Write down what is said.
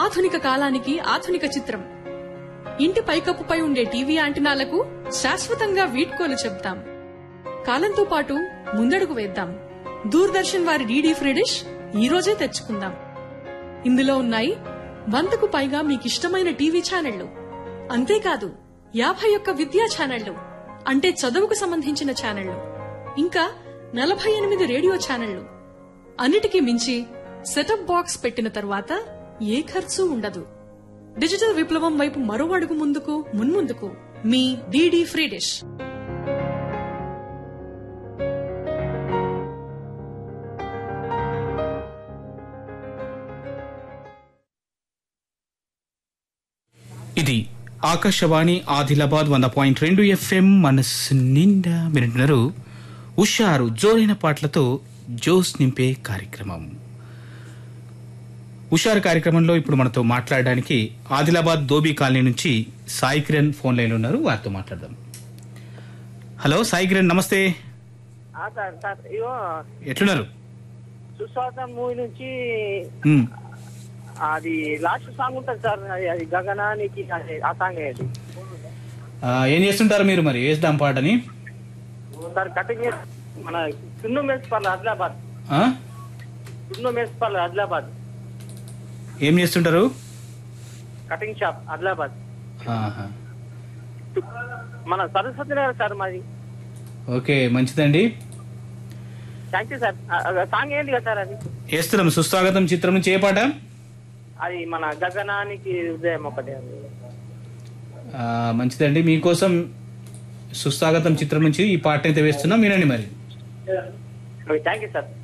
ఆధునిక కాలానికి ఆధునిక చిత్రం ఇంటి పైకప్పుపై ఉండే టీవీ యాంటినాలకు శాశ్వతంగా వీడ్కోలు చెప్తాం కాలంతో పాటు ముందడుగు వేద్దాం దూరదర్శన్ వారి డీడీ ఫ్రీ డిష్ ఈ రోజే తెచ్చుకుందాం ఇందులో ఉన్నాయి వందకు పైగా మీకిష్టమైన టీవీ ఛానళ్లు అంతేకాదు యాభై ఒక్క విద్యా ఛానళ్లు అంటే చదువుకు సంబంధించిన ఛానళ్లు ఇంకా నలభై ఎనిమిది రేడియో ఛానళ్లు అన్నిటికీ మించి సెటప్ బాక్స్ పెట్టిన తర్వాత ఏ ఖర్చు ఉండదు డిజిటల్ విప్లవం వైపు మరో అడుగు ముందుకు మున్ముందుకు మీ డీడీ ఫ్రీ డిష్ ఇది ఆకాశవాణి ఆదిలాబాద్ వంద పాయింట్ రెండు ఎఫ్ఎం మనస్సు నిండా మీరుంటున్నారు ఉషారు జోరైన పాటలతో జోస్ నింపే కార్యక్రమం ఉషారు కార్యక్రమంలో ఇప్పుడు మనతో మాట్లాడడానికి ఆదిలాబాద్ దోబీ కాలనీ నుంచి సాయి కిరణ్ ఫోన్ లైన్ ఉన్నారు వారితో మాట్లాడదాం హలో సాయి కిరణ్ నమస్తే ఆ సార్ సార్ ఇగో ఎట్లున్నారు సుస్వాగతం మూవీ నుంచి ఉమ్, అది లాస్ట్ సాంగ్ ఉంటుంది సార్ అది అది గగనానికి అది ఆ సాంగ్ అది ఆ, ఏం చేస్తుంటారు మీరు మరి వేద్దాం పాటని సార్ కటింగ్ చేసి- మన తున్ను మున్సిపల్ ఆదిలాబాద్ ఆ? తున్ను మున్సిపల్ ఆదిలాబాద్ ఏం చేస్తుంటారు కటింగ్ షాప్ ఆదిలాబాద్ ఆహా. మన సరస్వతి నగర్ సార్ మాది ఓకే మంచిదండి థ్యాంక్ యూ సార్ ఆ- ఆ సాంగ్ ఏంటి కదా సార్ అది వేస్తున్నాం సుస్వాగతం చిత్రం నుంచి ఏ పాట అది మన గగనానికి ఉదయం ఒకటి అది ఆ, మంచిదండి మీకోసం సుస్వాగతం చిత్రం నుంచి ఈ పాట అయితే వేస్తున్నాం వినండి మరి థ్యాంక్ యూ సార్